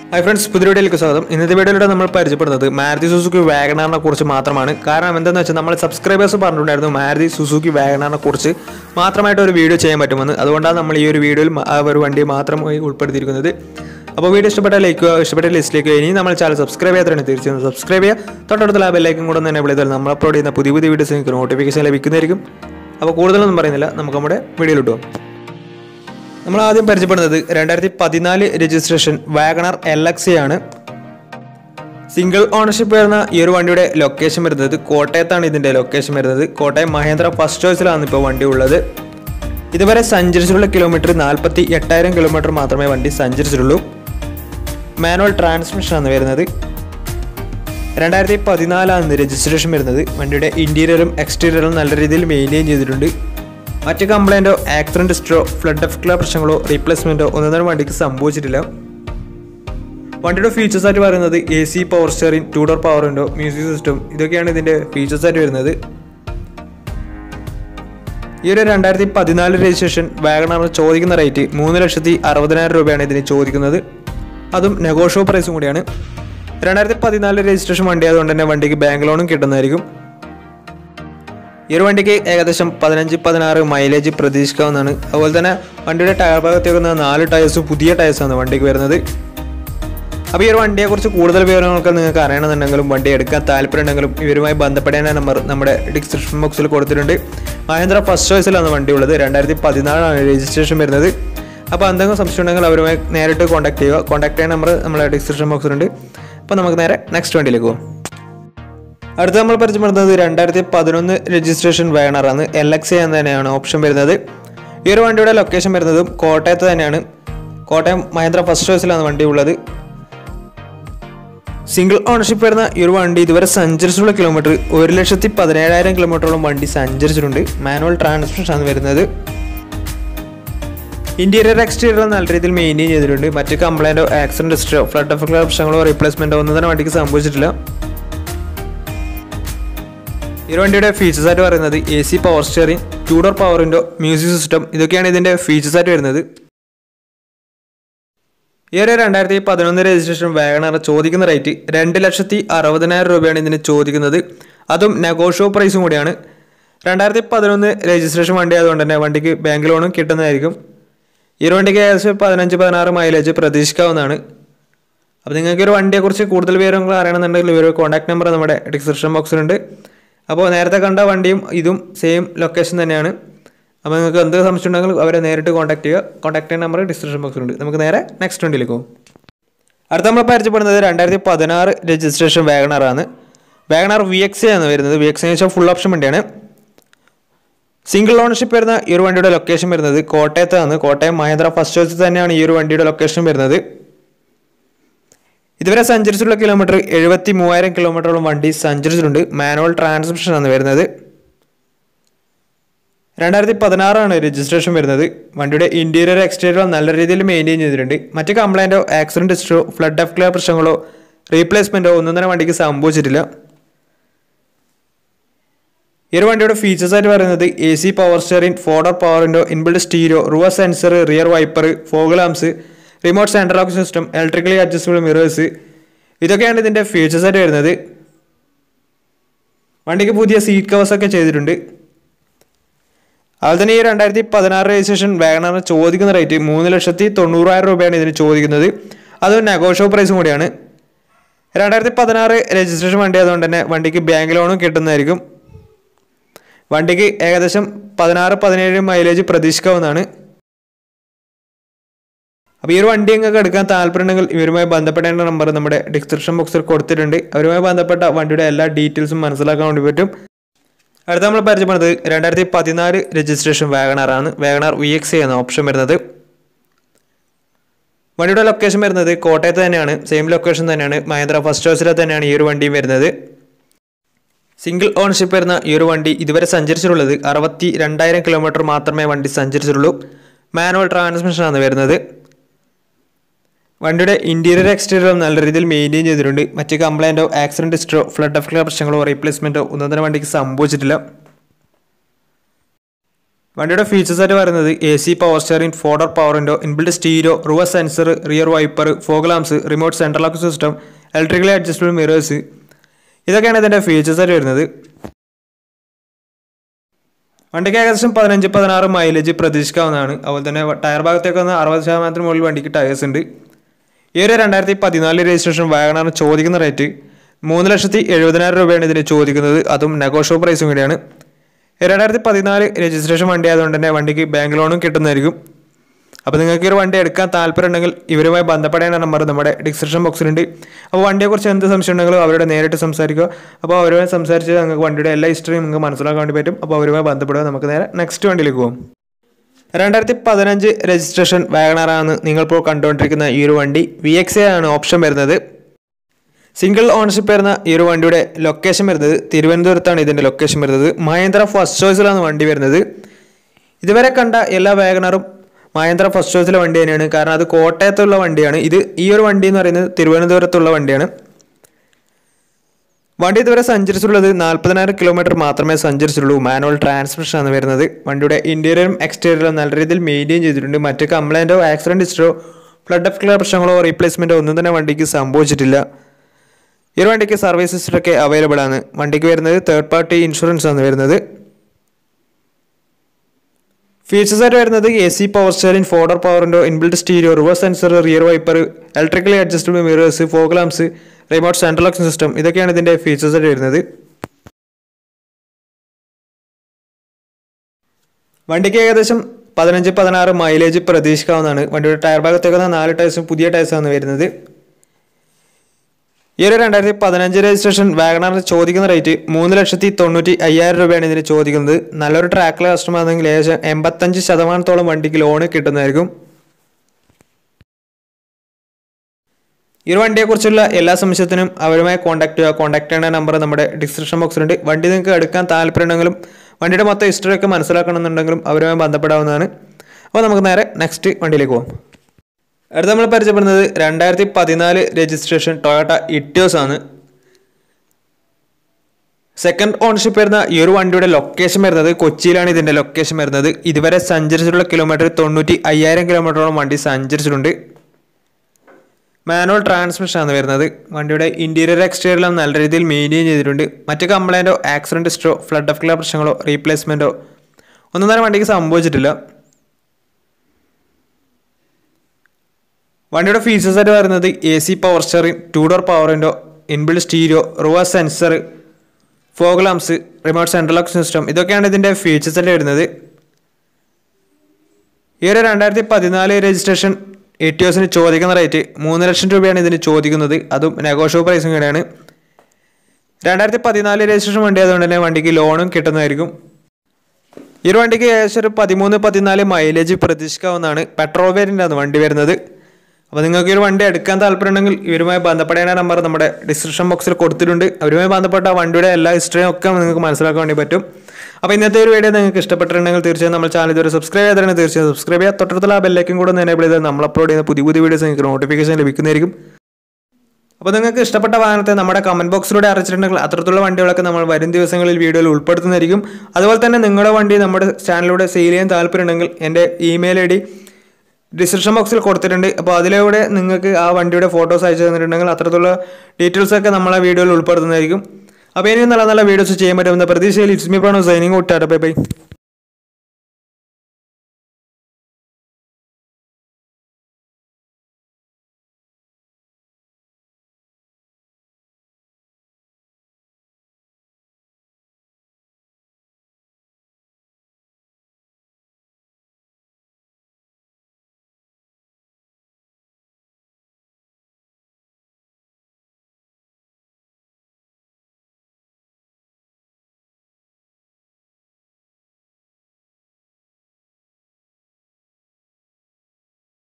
hi friends പുതിയ വീഡിയോയിലേക്ക് സ്വാഗതം ഇന്നത്തെ വീഡിയോയിലൂടെ നമ്മൾ പരിചയപ്പെടുന്നത് മാരുതി സുസുക്കി വാഗണാറിനെ കുറിച്ച് മാത്രമാണ് കാരണം എന്താണെന്ന് വെച്ചാൽ നമ്മൾ സബ്സ്ക്രൈബേഴ്സ് പറഞ്ഞിട്ടുണ്ടായിരുന്നു മാരുതി സുസുക്കി വാഗണാറിനെ കുറിച്ച് മാത്രമായിട്ട് ഒരു വീഡിയോ ചെയ്യാൻ പറ്റുമെന്ന് അതുകൊണ്ടാണ് നമ്മൾ ഈ ഒരു വീഡിയോയിൽ ആ ഒരു വണ്ടി മാത്രമായി ഉൾപ്പെടുത്തിയിരിക്കുന്നത് അപ്പോൾ വീഡിയോ ഇഷ്ടപ്പെട്ട ലൈക്ക് ഇഷ്ടപ്പെട്ട ലിസ്റ്റിലേക്ക് ഇനി നമ്മൾ ചാനൽ സബ്സ്ക്രൈബ് ചെയ്യാത്തതാണ് തീർച്ചയായും സബ്സ്ക്രൈബ് ചെയ്യുക തൊട്ടടുത്തുള്ള ആ ബെല്ലൈക്കും കൂടെ തന്നെ വിളിച്ചാൽ നമ്മൾ അപ്ലോഡ് ചെയ്യുന്ന പുതിയ പുതിയ വീഡിയോസ് നിങ്ങൾക്ക് നോട്ടിഫിക്കേഷൻ ലഭിക്കുന്നതായിരിക്കും അപ്പോൾ കൂടുതലൊന്നും പറയുന്നില്ല നമുക്ക് നമ്മുടെ വീഡിയോയിലിട്ടോ നമ്മൾ ആദ്യം പരിചയപ്പെടുന്നത് രണ്ടായിരത്തി പതിനാല് രജിസ്ട്രേഷൻ വാഗണർ എൽ എക്സ് ആണ് സിംഗിൾ ഓണർഷിപ്പ് വരുന്ന ഈ ഒരു വണ്ടിയുടെ ലൊക്കേഷൻ വരുന്നത് കോട്ടയത്താണ് ഇതിന്റെ ലൊക്കേഷൻ വരുന്നത് കോട്ടയം മഹേന്ദ്ര ഫസ്റ്റ് ചോയ്സിലാണ് ഇപ്പോൾ വണ്ടി ഉള്ളത് ഇതുവരെ സഞ്ചരിച്ചിട്ടുള്ള കിലോമീറ്റർ നാൽപ്പത്തി എട്ടായിരം കിലോമീറ്റർ മാത്രമേ വണ്ടി സഞ്ചരിച്ചിട്ടുള്ളൂ മാനുവൽ ട്രാൻസ്മിഷൻ ആണ് വരുന്നത് രണ്ടായിരത്തി പതിനാലാണ് രജിസ്ട്രേഷൻ വരുന്നത് വണ്ടിയുടെ ഇന്റീരിയറും എക്സ്റ്റീരിയറും നല്ല രീതിയിൽ മെയിൻറ്റെയിൻ ചെയ്തിട്ടുണ്ട് മറ്റ് കംപ്ലൈൻറ്റോ ആക്സിഡന്റ് ഹിസ്റ്ററോ ഫ്ലഡ് എഫക്റ്റുള്ള പ്രശ്നങ്ങളോ റീപ്ലേസ്മെൻറ്റോ ഒന്നും തന്നെ വണ്ടിക്ക് സംഭവിച്ചിട്ടില്ല വണ്ടിയുടെ ഫീച്ചേഴ്സ് ആയിട്ട് പറയുന്നത് A C power steering two door power window music system ഇതൊക്കെയാണ് ഇതിൻ്റെ ഫീച്ചേഴ്സ് ആയിട്ട് വരുന്നത് ഈ ഒരു രണ്ടായിരത്തി പതിനാല് രജിസ്ട്രേഷൻ വാഗണറിന് ചോദിക്കുന്ന റേറ്റ് മൂന്ന് ലക്ഷത്തി അറുപതിനായിരം രൂപയാണ് ഇതിന് ചോദിക്കുന്നത് അതും നെഗോഷ്യോ പ്രൈസും കൂടിയാണ് രണ്ടായിരത്തി പതിനാല് രജിസ്ട്രേഷൻ വണ്ടി ആയതുകൊണ്ട് തന്നെ വണ്ടിക്ക് ബാങ്ക് ലോണും കിട്ടുന്നതായിരിക്കും ഈ ഒരു വണ്ടിക്ക് ഏകദേശം പതിനഞ്ച് പതിനാറ് മൈലേജ് പ്രതീക്ഷിക്കാവുന്നതാണ് അതുപോലെ തന്നെ വണ്ടിയുടെ ടയർ ഭാഗത്തേക്ക് വരുന്ന നാല് ടയേഴ്സ് പുതിയ ടയേഴ്സാണ് വണ്ടിക്ക് വരുന്നത് അപ്പോൾ ഈ ഒരു വണ്ടിയെക്കുറിച്ച് കൂടുതൽ വിവരങ്ങളൊക്കെ നിങ്ങൾക്ക് അറിയണമെന്നുണ്ടെങ്കിലും വണ്ടി എടുക്കാൻ താല്പര്യമുണ്ടെങ്കിലും ഇവരുമായി ബന്ധപ്പെടേണ്ട നമ്പർ നമ്മുടെ ഡിസ്ക്രിപ്ഷൻ ബോക്സിൽ കൊടുത്തിട്ടുണ്ട് മഹേന്ദ്ര ഫസ്റ്റ് ചോയ്സിലാണ് വണ്ടി ഉള്ളത് രണ്ടായിരത്തി പതിനാലാണ് രജിസ്ട്രേഷൻ വരുന്നത് അപ്പോൾ എന്തെങ്കിലും സംശയം ഉണ്ടെങ്കിൽ അവരുമായി നേരിട്ട് കോൺടാക്ട് ചെയ്യുക കോൺടാക്ട് ചെയ്യുന്ന നമ്പർ നമ്മുടെ ഡിസ്ക്രിപ്ഷൻ ബോക്സിലുണ്ട് അപ്പോൾ നമുക്ക് നേരെ നെക്സ്റ്റ് വണ്ടിയിലേക്ക് പോകും അടുത്ത നമ്മൾ പരിചയപ്പെടുന്നത് രണ്ടായിരത്തി പതിനൊന്ന് രജിസ്ട്രേഷൻ വാഗണറാണ് എൽ എക്സ് എന്ന് തന്നെയാണ് ഓപ്ഷൻ വരുന്നത് ഈ ഒരു വണ്ടിയുടെ ലൊക്കേഷൻ വരുന്നതും കോട്ടയത്ത് തന്നെയാണ് കോട്ടയം മഹേന്ദ്ര ഫസ്റ്റ് ചോയ്സിലാണ് വണ്ടി ഉള്ളത് സിംഗിൾ ഓണർഷിപ്പ് വരുന്ന ഈ ഒരു വണ്ടി ഇതുവരെ സഞ്ചരിച്ചിട്ടുള്ള കിലോമീറ്റർ ഒരു ലക്ഷത്തി പതിനേഴായിരം കിലോമീറ്ററോളം വണ്ടി സഞ്ചരിച്ചിട്ടുണ്ട് മാനുവൽ ട്രാൻസ്മിഷൻ ആണ് വരുന്നത് ഇന്റീരിയർ എക്സ്റ്റീരിയർ നല്ല രീതിയിൽ മെയിൻറ്റെയിൻ ചെയ്തിട്ടുണ്ട് മറ്റ് കംപ്ലൈൻറ്റോ ആക്സിഡന്റ് ഹിസ്റ്ററോ ഫ്ലഡ് എഫക്റ്റോ പ്രശ്നങ്ങളോ റീപ്ലേസ്മെന്റോ ഒന്നും തന്നെ വണ്ടിക്ക് സംഭവിച്ചിട്ടില്ല ഈ ഒരു വണ്ടിയുടെ ഫീച്ചേഴ്സ് ആയിട്ട് പറയുന്നത് A C power steering two door power window music system ഇതൊക്കെയാണ് ഇതിന്റെ ഫീച്ചേഴ്സ് ആയിട്ട് വരുന്നത് ഈ ഒരു രണ്ടായിരത്തി പതിനൊന്ന് രജിസ്ട്രേഷൻ വാഗണർ ചോദിക്കുന്ന റേറ്റ് രണ്ട് ലക്ഷത്തി അറുപതിനായിരം രൂപയാണ് ഇതിന് ചോദിക്കുന്നത് അതും നെഗോഷ്യോ പ്രൈസും കൂടിയാണ് രണ്ടായിരത്തി പതിനൊന്ന് രജിസ്ട്രേഷൻ വണ്ടി ആയതുകൊണ്ട് തന്നെ വണ്ടിക്ക് ബാങ്ക് ലോണും കിട്ടുന്നതായിരിക്കും ഈ ഒരു വണ്ടിക്ക് ഏകദേശം പതിനഞ്ച് പതിനാറ് മൈലേജ് പ്രതീക്ഷിക്കാവുന്നതാണ് അപ്പോൾ നിങ്ങൾക്ക് ഒരു വണ്ടിയെക്കുറിച്ച് കൂടുതൽ വിവരങ്ങൾ അറിയണമെന്നുണ്ടെങ്കിൽ ഇവർ കോൺടാക്ട് നമ്പർ നമ്മുടെ ഡിസ്ക്രിപ്ഷൻ ബോക്സിലുണ്ട് അപ്പോൾ നേരത്തെ കണ്ട വണ്ടിയും ഇതും സെയിം ലൊക്കേഷൻ തന്നെയാണ് അപ്പോൾ നിങ്ങൾക്ക് എന്ത് സംശയം ഉണ്ടെങ്കിൽ അവരെ നേരിട്ട് കോൺടാക്ട് ചെയ്യുക കോൺടാക്ട് ചെയ്യുന്ന നമ്പർ ഡിസ്ക്രിപ്ഷൻ ബോക്സിലുണ്ട് നമുക്ക് നേരെ നെക്സ്റ്റ് വണ്ടിയിലേക്ക് പോകും അടുത്ത നമ്മൾ പരിചയപ്പെടുന്നത് രണ്ടായിരത്തി പതിനാറ് രജിസ്ട്രേഷൻ വാഗണറാണ് വാഗണർ വി എക്സ് ആണ് വരുന്നത് വി എക്സ് വെച്ചാൽ ഫുൾ ഓപ്ഷൻ വണ്ടിയാണ് സിംഗിൾ ഓണർഷിപ്പ് വരുന്ന ഈ ഒരു വണ്ടിയുടെ ലൊക്കേഷൻ വരുന്നത് കോട്ടയത്താണ് കോട്ടയം മഹേന്ദ്ര ഫസ്റ്റ് ചോയ്സ് തന്നെയാണ് ഈ ഒരു വണ്ടിയുടെ ലൊക്കേഷൻ വരുന്നത് ഇതുവരെ സഞ്ചരിച്ചിട്ടുള്ള കിലോമീറ്റർ എഴുപത്തി മൂവായിരം കിലോമീറ്ററോളം വണ്ടി സഞ്ചരിച്ചിട്ടുണ്ട് മാനുവൽ ട്രാൻസ്മിഷൻ ആണ് വരുന്നത് രണ്ടായിരത്തി പതിനാറാണ് രജിസ്ട്രേഷൻ വരുന്നത് വണ്ടിയുടെ ഇന്റീരിയർ എക്സ്റ്റീരിയർ നല്ല രീതിയിൽ മെയിൻറ്റെയിൻ ചെയ്തിട്ടുണ്ട് മറ്റ് കംപ്ലൈൻറ്റോ ആക്സിഡന്റ് ഹിസ്റ്ററോ ഫ്ലഡ് എഫ് ക്ലിയർ പ്രശ്നങ്ങളോ റീപ്ലേസ്മെൻറ്റോ ഒന്നും തന്നെ വണ്ടിക്ക് സംഭവിച്ചിട്ടില്ല ഈ ഒരു വണ്ടിയുടെ ഫീച്ചേഴ്സ് ആയിട്ട് പറയുന്നത് A C power steering four door power window inbuilt stereo reverse sensor rear wiper fog lamps remote central lock system electrically adjustable mirrors ഇതൊക്കെയാണ് ഇതിൻ്റെ ഫീച്ചേഴ്സ് ആയിട്ട് വരുന്നത് വണ്ടിക്ക് പുതിയ സീറ്റ് കവേഴ്സ് ഒക്കെ ചെയ്തിട്ടുണ്ട് അതുപോലെ തന്നെ ഈ രണ്ടായിരത്തി പതിനാറ് രജിസ്ട്രേഷൻ വാഗണറിന് ചോദിക്കുന്ന റേറ്റ് മൂന്ന് ലക്ഷത്തി തൊണ്ണൂറായിരം രൂപയാണ് ഇതിന് ചോദിക്കുന്നത് അത് നെഗോഷ്യോ പ്രൈസും കൂടിയാണ് രണ്ടായിരത്തി പതിനാറ് രജിസ്ട്രേഷൻ വണ്ടി ആയതുകൊണ്ട് തന്നെ വണ്ടിക്ക് ബാങ്ക് ലോണും കിട്ടുന്നതായിരിക്കും വണ്ടിക്ക് ഏകദേശം പതിനാറ് പതിനേഴ് മൈലേജ് പ്രതീക്ഷിക്കാവുന്നതാണ് അപ്പോൾ ഈ ഒരു വണ്ടി നിങ്ങൾക്ക് എടുക്കാൻ താല്പര്യമുണ്ടെങ്കിൽ ഇവരുമായി ബന്ധപ്പെടേണ്ട നമ്പർ നമ്മുടെ ഡിസ്ക്രിപ്ഷൻ ബോക്സിൽ കൊടുത്തിട്ടുണ്ട് അവരുമായി ബന്ധപ്പെട്ട വണ്ടിയുടെ എല്ലാ ഡീറ്റെയിൽസും മനസ്സിലാക്കാൻ വേണ്ടി പറ്റും അടുത്ത നമ്മൾ പരിചയപ്പെടുന്നത് രണ്ടായിരത്തി പതിനാല് രജിസ്ട്രേഷൻ വാഗണറാണ് വാഗണർ വി എക്സ് എന്ന ഓപ്ഷൻ വരുന്നത് വണ്ടിയുടെ ലൊക്കേഷൻ വരുന്നത് കോട്ടയത്ത് തന്നെയാണ് സെയിം ലൊക്കേഷൻ തന്നെയാണ് മഹേന്ദ്ര ഫസ്റ്റ് ചോയ്സിലെ തന്നെയാണ് ഈ ഒരു വണ്ടിയും വരുന്നത് സിംഗിൾ ഓണർഷിപ്പ് വരുന്ന ഈ ഒരു വണ്ടി ഇതുവരെ സഞ്ചരിച്ചിട്ടുള്ളത് അറുപത്തി രണ്ടായിരം കിലോമീറ്റർ മാത്രമേ വണ്ടി സഞ്ചരിച്ചിട്ടുള്ളൂ മാനുവൽ ട്രാൻസ്മിഷനാണ് വരുന്നത് വണ്ടിയുടെ ഇന്റീരിയർ എക്സ്റ്റീരിയർ നല്ല രീതിയിൽ മെയിൻറ്റെയിൻ ചെയ്തിട്ടുണ്ട് മറ്റ് കംപ്ലൈൻറ്റോ ആക്സിഡന്റ് ഹിസ്റ്ററോ ഫ്ലഡ് എഫ് പ്രശ്നങ്ങളോ റീപ്ലേസ്മെൻറ്റോ ഒന്നും തന്നെ വണ്ടിക്ക് സംഭവിച്ചിട്ടില്ല വണ്ടിയുടെ ഫീച്ചേഴ്സ് ആയിട്ട് പറയുന്നത് A C power steering four door power window inbuilt stereo reverse sensor rear wiper fog lamps remote central lock system electrically adjustable mirrors ഇതൊക്കെയാണ് ഇതിൻ്റെ ഫീച്ചേഴ്സ് ആയിട്ട് വരുന്നത് വണ്ടിക്ക് ഏകദേശം പതിനഞ്ച് പതിനാറ് മൈലേജ് പ്രതീക്ഷിക്കാവുന്നതാണ് അതുപോലെ തന്നെ ടയർ ഭാഗത്തേക്ക് വന്ന് അറുപത് ശതമാനത്തിന് മുകളിൽ വണ്ടിക്ക് ടയേഴ്സ് ഉണ്ട് ഈ ഒരു രണ്ടായിരത്തി പതിനാല് രജിസ്ട്രേഷൻ വാഗണാറിന് ചോദിക്കുന്ന റേറ്റ് മൂന്ന് ലക്ഷത്തി എഴുപതിനായിരം രൂപയാണ് ഇതിന് ചോദിക്കുന്നത് അതും നെഗോഷ്യോ പ്രൈസും കൂടിയാണ് രണ്ടായിരത്തി പതിനാല് രജിസ്ട്രേഷൻ വണ്ടി ആയതുകൊണ്ട് തന്നെ വണ്ടിക്ക് ബാങ്ക് ലോണും കിട്ടുന്നതായിരിക്കും അപ്പോൾ നിങ്ങൾക്ക് ഈ ഒരു വണ്ടി എടുക്കാൻ താല്പര്യം ഉണ്ടെങ്കിൽ ഇവരുമായി ബന്ധപ്പെടേണ്ട നമ്പർ നമ്മുടെ ഡിസ്ക്രിപ്ഷൻ ബോക്സിലുണ്ട് അപ്പോൾ വണ്ടിയെക്കുറിച്ച് എന്ത് സംശയം ഉണ്ടെങ്കിലും അവരോട് നേരിട്ട് സംസാരിക്കുക അപ്പോൾ അവരുമായി സംസാരിച്ച് നിങ്ങൾക്ക് വണ്ടിയുടെ എല്ലാ ഹിസ്റ്ററിയും നിങ്ങൾക്ക് മനസ്സിലാക്കാൻ വേണ്ടി പറ്റും അപ്പോൾ അവരുമായി ബന്ധപ്പെടുക നമുക്ക് നേരെ നെക്സ്റ്റ് വണ്ടിയിലേക്ക് പോകും രണ്ടായിരത്തി പതിനഞ്ച് രജിസ്ട്രേഷൻ വാഗണറാണ് നിങ്ങളിപ്പോൾ കണ്ടുകൊണ്ടിരിക്കുന്ന ഈ ഒരു വണ്ടി വി എക്സ് എ ആണ് ഓപ്ഷൻ വരുന്നത് സിംഗിൾ ഓണർഷിപ്പ് വരുന്ന ഈ ഒരു വണ്ടിയുടെ ലൊക്കേഷൻ വരുന്നത് തിരുവനന്തപുരത്താണ് ഇതിൻ്റെ ലൊക്കേഷൻ വരുന്നത് മഹേന്ദ്ര ഫസ്റ്റ് ചോയ്സിലാണ് വണ്ടി വരുന്നത് ഇതുവരെ കണ്ട എല്ലാ വാഗണറും മഹേന്ദ്ര ഫസ്റ്റ് ചോയ്സിലെ വണ്ടി തന്നെയാണ് കാരണം അത് കോട്ടയത്തുള്ള വണ്ടിയാണ് ഇത് ഈ ഒരു വണ്ടി എന്ന് പറയുന്നത് തിരുവനന്തപുരത്തുള്ള വണ്ടിയാണ് വണ്ടി ഇതുവരെ സഞ്ചരിച്ചിട്ടുള്ളത് നാൽപ്പതിനായിരം കിലോമീറ്റർ മാത്രമേ സഞ്ചരിച്ചുള്ളൂ മാനുവൽ ട്രാൻസ്മിഷൻ ആണ് വരുന്നത് വണ്ടിയുടെ ഇന്റീരിയറും എക്സ്റ്റീരിയറും നല്ല രീതിയിൽ മെയിൻറ്റെയിൻ ചെയ്തിട്ടുണ്ട് മറ്റ് കംപ്ലൈൻറ്റോ ആക്സിഡൻറ്റ് ഹിസ്റ്ററോ ഫ്ലഡ് ഓഫ് ക്ലിയർ പ്രശ്നങ്ങളോ റീപ്ലേസ്മെൻറ്റോ ഒന്നും തന്നെ വണ്ടിക്ക് സംഭവിച്ചിട്ടില്ല ഈ ഒരു വണ്ടിക്ക് സർവീസ് ഹിസ്റ്ററൊക്കെ അവൈലബിൾ ആണ് വണ്ടിക്ക് വരുന്നത് തേർഡ് പാർട്ടി ഇൻഷുറൻസ് ആണ് വരുന്നത് ഫീച്ചേഴ്സ് ആയിട്ട് വരുന്നത് A C power steering four door പവറിൻ്റെ inbuilt stereo reverse sensor rear wiper electrically adjustable mirrors fog lamps remote central lock system ഇതൊക്കെയാണ് ഇതിൻ്റെ ഫീച്ചേഴ്സ് ആയിട്ട് വരുന്നത് വണ്ടിക്ക് ഏകദേശം പതിനഞ്ച് പതിനാറ് മൈലേജ് പ്രതീക്ഷിക്കാവുന്നതാണ് വണ്ടിയുടെ ടയർ ഭാഗത്തേക്ക് നാല് ടയർസും പുതിയ ടയർസാണ് വരുന്നത് ഈ ഒരു രണ്ടായിരത്തി പതിനഞ്ച് രജിസ്ട്രേഷൻ വാഗണറിന് ചോദിക്കുന്ന റേറ്റ് മൂന്ന് ലക്ഷത്തി തൊണ്ണൂറ്റി അയ്യായിരം രൂപയാണ് ഇതിന് ചോദിക്കുന്നത് നല്ലൊരു ട്രാക്കിലെ കസ്റ്റമർ ആണെങ്കിൽ ഏകദേശം എൺപത്തഞ്ച് ശതമാനത്തോളം വണ്ടിക്ക് ലോണ് കിട്ടുന്നതായിരിക്കും ഈ ഒരു വണ്ടിയെക്കുറിച്ചുള്ള എല്ലാ സംശയത്തിനും അവരുമായി കോൺടാക്ട് ചെയ്യുക കോൺടാക്ട് ചെയ്യേണ്ട നമ്പർ നമ്മുടെ ഡിസ്ക്രിപ്ഷൻ ബോക്സിലുണ്ട് വണ്ടി നിങ്ങൾക്ക് എടുക്കാൻ താല്പര്യമുണ്ടെങ്കിലും വണ്ടിയുടെ മൊത്തം ഹിസ്റ്ററി ഒക്കെ മനസ്സിലാക്കണമെന്നുണ്ടെങ്കിലും അവരുമായി ബന്ധപ്പെടാവുന്നതാണ് അപ്പോൾ നമുക്ക് നേരെ നെക്സ്റ്റ് വണ്ടിയിലേക്ക് പോകാം അടുത്ത നമ്മൾ പരിചയപ്പെടുന്നത് രണ്ടായിരത്തി പതിനാല് രജിസ്ട്രേഷൻ ടൊയോട്ട ഇറ്റിയോസ് ആണ് സെക്കൻഡ് ഓണർഷിപ്പ് വരുന്ന ഈ ഒരു വണ്ടിയുടെ ലൊക്കേഷൻ വരുന്നത് കൊച്ചിയിലാണ് ഇതിൻ്റെ ലൊക്കേഷൻ വരുന്നത് ഇതുവരെ സഞ്ചരിച്ചിട്ടുള്ള കിലോമീറ്റർ തൊണ്ണൂറ്റി അയ്യായിരം കിലോമീറ്ററോളം വണ്ടി സഞ്ചരിച്ചിട്ടുണ്ട് മാനുവൽ ട്രാൻസ്മിഷൻ ആണ് വരുന്നത് വണ്ടിയുടെ ഇന്റീരിയർ എക്സ്റ്റീരിയറിലും നല്ല രീതിയിൽ മെയിൻറ്റെയിൻ ചെയ്തിട്ടുണ്ട് മറ്റ് കംപ്ലൈൻറ്റോ ആക്സിഡൻറ്റ് ഹിസ്റ്ററോ ഫ്ലഡ് ഓഫ് ക്ലിയർ പ്രശ്നങ്ങളോ റീപ്ലേസ്മെൻറ്റോ ഒന്നും തന്നെ വണ്ടിക്ക് സംഭവിച്ചിട്ടില്ല വണ്ടിയുടെ ഫീച്ചേഴ്സ് ആയിട്ട് പറയുന്നത് A C power steering two door power window inbuilt stereo reverse sensor fog lamps remote central lock system ഇതൊക്കെയാണ് ഇതിൻ്റെ ഫീച്ചേഴ്സ് ആയിട്ട് വരുന്നത് ഈ ഒരു രണ്ടായിരത്തി പതിനാല് രജിസ്ട്രേഷൻ എറ്റിയോസിന് ചോദിക്കുന്ന റേറ്റ് മൂന്ന് ലക്ഷം രൂപയാണ് ഇതിന് ചോദിക്കുന്നത് അതും നെഗോഷ്യോ പ്രൈസും കൂടെയാണ് രണ്ടായിരത്തി പതിനാല് രജിസ്ട്രേഷൻ വണ്ടി ആയതുകൊണ്ട് തന്നെ വണ്ടിക്ക് ലോണും കിട്ടുന്നതായിരിക്കും ഈ ഒരു വണ്ടിക്ക് ഏകദേശം ഒരു പതിമൂന്ന് പതിനാല് മൈലേജ് പ്രതീക്ഷിക്കാവുന്നതാണ് പെട്രോൾ വേരിയൻ്റാണ് വണ്ടി വരുന്നത് അപ്പോൾ നിങ്ങൾക്ക് ഈ ഒരു വണ്ടി എടുക്കാൻ താല്പര്യമുണ്ടെങ്കിൽ ഇവരുമായി ബന്ധപ്പെടേണ്ട നമ്പർ നമ്മുടെ ഡിസ്ക്രിപ്ഷൻ ബോക്സിൽ കൊടുത്തിട്ടുണ്ട് അവരുമായി ബന്ധപ്പെട്ട വണ്ടിയുടെ എല്ലാ ഹിസ്റ്ററിയും ഒക്കെ നിങ്ങൾക്ക് മനസ്സിലാക്കാൻ വേണ്ടി പറ്റും അപ്പോൾ ഇന്നത്തെ ഒരു വീഡിയോ നിങ്ങൾക്ക് ഇഷ്ടപ്പെട്ടിട്ടുണ്ടെങ്കിൽ തീർച്ചയായും നമ്മൾ ചാനൽ ഇതുവരെ സബ്സ്ക്രൈബ് ചെയ്തിട്ടുണ്ടെങ്കിൽ തീർച്ചയായും സബ്സ്ക്രൈബ് ചെയ്യുക തൊട്ടടുത്തുള്ള ആ ബെല്ലേക്കും കൂടെ ഒന്ന് എനേബിൾ ചെയ്താൽ നമ്മൾ അപ്ലോഡ് ചെയ്യുന്ന പുതിയ പുതിയ വീഡിയോസ് നിങ്ങൾക്ക് നോട്ടിഫിക്കേഷൻ ലഭിക്കുന്നതായിരിക്കും അപ്പോൾ നിങ്ങൾക്ക് ഇഷ്ടപ്പെട്ട വാഹനത്തെ നമ്മുടെ കമന്റ് ബോക്സിലൂടെ അറിയിച്ചിട്ടുണ്ടെങ്കിൽ അത്തരത്തിലുള്ള വണ്ടികളൊക്കെ നമ്മൾ വരും ദിവസങ്ങളിൽ വീഡിയോയിൽ ഉൾപ്പെടുത്തുന്നതായിരിക്കും അതുപോലെ തന്നെ നിങ്ങളുടെ വണ്ടി നമ്മുടെ ചാനലിലൂടെ സെയിൽ ചെയ്യാൻ താല്പര്യമുണ്ടെങ്കിൽ എൻ്റെ ഇമെയിൽ ഐ ഡി ഡിസ്ക്രിപ്ഷൻ ബോക്സിൽ കൊടുത്തിട്ടുണ്ട് അപ്പോൾ അതിലൂടെ നിങ്ങൾക്ക് ആ വണ്ടിയുടെ ഫോട്ടോസ് അയച്ചു തന്നിട്ടുണ്ടെങ്കിൽ അത്തരത്തിലുള്ള ഡീറ്റെയിൽസ് ഒക്കെ നമ്മൾ ആ വീഡിയോയിൽ ഉൾപ്പെടുത്തുന്നതായിരിക്കും അപ്പോൾ ഇനിയും നല്ല നല്ല വീഡിയോസ് ചെയ്യാൻ പറ്റുമെന്ന പ്രതീക്ഷയിൽ it's me Prano signing out bye by